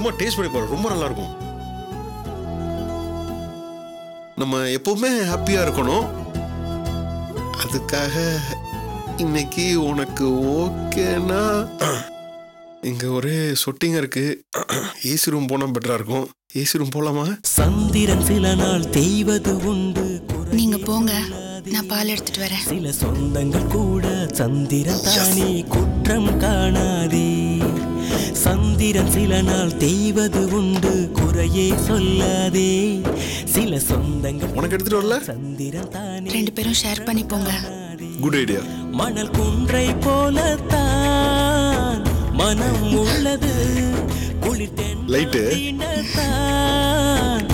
சும்மா டேஸ்ட் பண்ணி பாரு ரொம்ப நல்லா இருக்கும் நம்ம எப்பவுமே ஹாப்பியா இருக்கணும் அதுக்காக இன்னைக்கு உனக்கு ஓகேனா இங்க ஒரே சொட்டிங்க இருக்கு ஏசி ரூம் போனா பெட்டரா இருக்கும் ஏசி ரூம் போலாமா சந்திரன் சில நாள் தேய்வது உண்டு நீங்க போங்க நான் பால் எடுத்துட்டு வரேன் சில சொந்தங்கள் கூட சந்திரன் தானே குற்றம் காணாதே சந்திரன் சில நாள் தேய்வது உண்டு குறையே சொல்லாதே சில சொந்தங்கள் உனக்கு எடுத்துட்டு வரல சந்திரன் தானே ரெண்டு பேரும் ஷேர் பண்ணி போங்க குட் ஐடியா மணல் குன்றை போலத்தான் மனம் உள்ளது குளிர் லைட்டு? தென்றல் தான்